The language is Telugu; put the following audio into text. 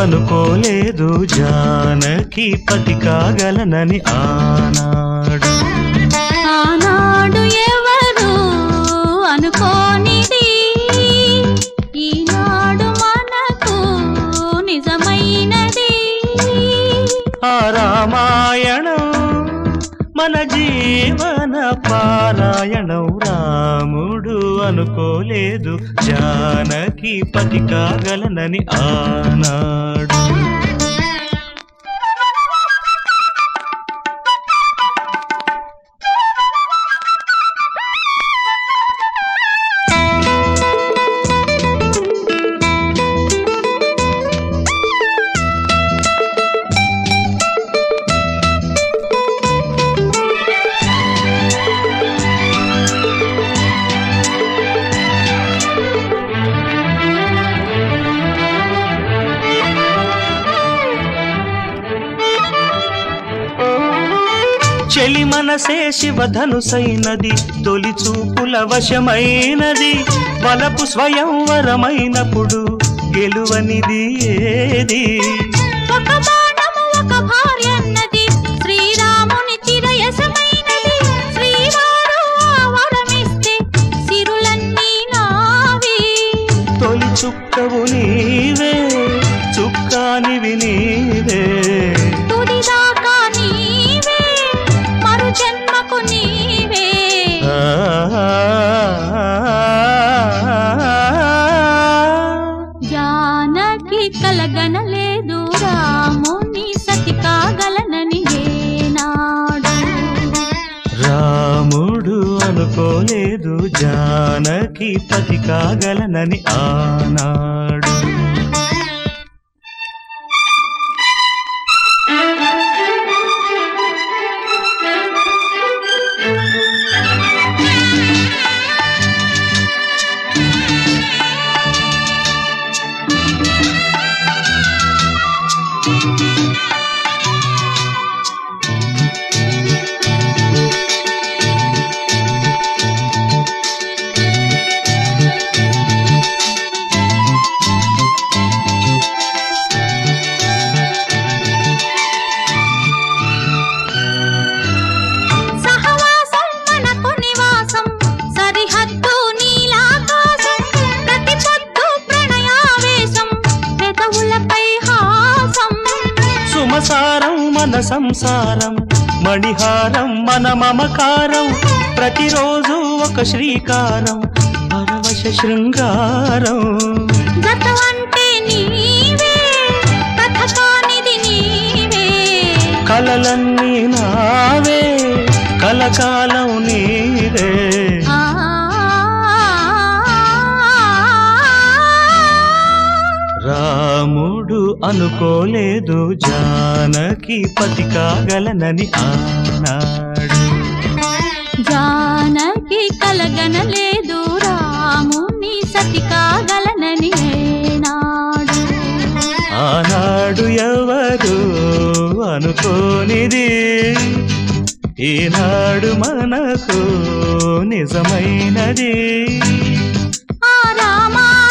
అనుకోలేదు జానకి పతి కాగలనని ఆనాడు ఆనాడు ఎవరు అనుకోనిది ఈనాడు మనకు నిజమైనది ఆ రామాయణం మన జీవన పారాయణం రాముడు అనుకోలేదు జానకి పతి కాగలనని ఆనాడు చెలి మనసే శివధనుసైనది తొలి చూపుల వశమైనది వలపు స్వయంవరమైనప్పుడు గెలువనిది ఏది ఒక బాణము ఒక భార్యన్నది శ్రీరాముని చిరయసమైనది శ్రీవారు ఆ వరమిస్తే సిరులన్నీ నావి తొలి చుక్కవు నీవే చుక్కానివి నీవే తుదిదాకా నీవే మరు జన్మకు నీవే జానకి కలగనలేదు రాముని సతి కాగలనని ఏనాడు రాముడు అనుకోలేదు జానకి పతి కాగలనని ఆనాడు సహవాసం మనకు నివాసం సరిహద్దు నీలాకాశం ప్రతి పొద్దు ప్రణయావేశం పెదవులపై హాసం సుమసారం మన సంసారం మణిహారం మన మమకారం ప్రతిరోజు ఒక శ్రీకారం పరవశ శృంగారం గత అంటే నీవే కథ కానిది నీవే కలలన్నీ నావే కలకాలం నీవే ఆ రాముడు అనుకోలేదు జానకి పతి కాగలనని ఆనాడు జానకి కలగనలేదు రాముని సతి కాగలనని ఏనాడు ఆనాడు ఎవరు అనుకోనిది ఈనాడు మనకు నిజమైనది ఆ రామాయణం